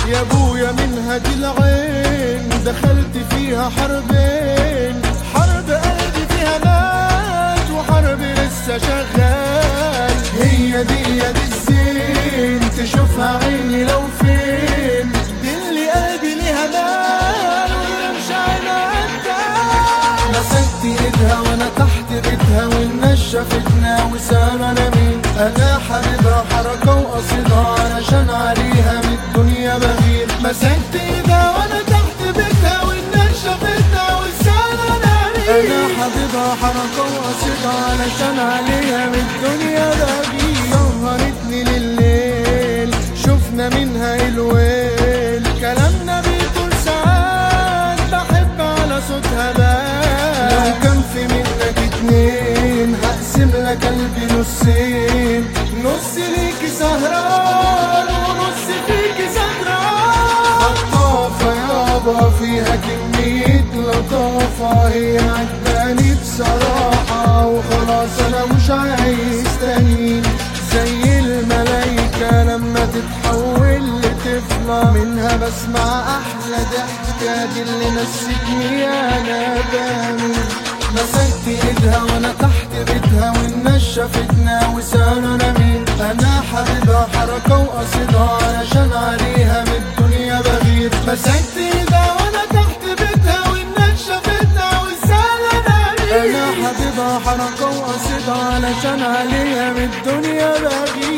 يا ابويا منها دي العين دخلت فيها حربين حرب قلبي فيها مات وحرب لسه شغال هي دي يا دي الزين تشوفها عيني لو فين دي اللي قلبي ليها مال ومش عينها مسكت ايدها وانا تحت بيتها والناس شافتنا وسألوا انا مين انا حبيبها حركة وقصيدها علشان عليها من الدنيا بغير مسكت ايدها وانا تحت بيتها والناس شافتنا وسألوا انا مين انا حبيبها حركة وقصيدها علشان عليها من الدنيا بغير سهرتني لليل شفنا منها الويل كلامنا بيطول ساعات بحب على صوتها بال لو كان في منك اتنين هقسم لك قلبي نصين نص ليكي سهران ونص فيكي سهران خطافة يابا فيها كمية لطافة هي عجباني بصراحة وخلاص أنا مش عايز تاني زي الملايكة لما تتحول لطفلة منها بسمع أحلى ضحكة دي اللي نسيتني أنا بامي مسكت ايدها وانا تحت بيتها والناس شافتنا وسألوا انا مين انا حبيبها حركة وقصيدها علشان عليها من الدنيا بغير مسكت ايدها وانا تحت بيتها والناس شافتنا وسألوا انا مين انا حبيبها حركة وقصيدها علشان عليها من الدنيا بغير